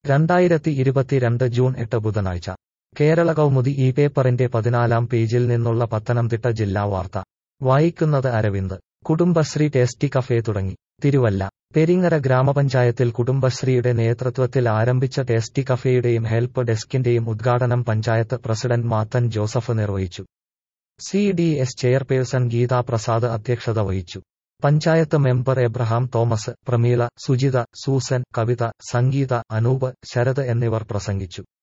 രണ്ടായിരത്തി ഇരുപത്തിരണ്ട് ജൂൺ എട്ട് ബുധനാഴ്ച കേരള കൗമുദി ഈ പേപ്പറിന്റെ പതിനാലാം പേജിൽ നിന്നുള്ള പത്തനംതിട്ട ജില്ലാ വാർത്ത വായിക്കുന്നത് അരവിന്ദ് കുടുംബശ്രീ ടേസ്റ്റി കഫേ തുടങ്ങി തിരുവല്ല പെരിങ്ങര ഗ്രാമപഞ്ചായത്തിൽ കുടുംബശ്രീയുടെ നേതൃത്വത്തിൽ ആരംഭിച്ച ടേസ്റ്റി കഫേയുടെയും ഹെൽപ്പ് ഡെസ്കിന്റെയും ഉദ്ഘാടനം പഞ്ചായത്ത് പ്രസിഡന്റ് മാത്തൻ ജോസഫ് നിർവഹിച്ചു C D S chairperson Geetha Prasad അധ്യക്ഷത വഹിച്ചു പഞ്ചായത്ത് മെമ്പർ എബ്രഹാം തോമസ് പ്രമീള സുജിത സൂസൻ കവിത സംഗീത അനൂപ് ശരത് എന്നിവർ പ്രസംഗിച്ചു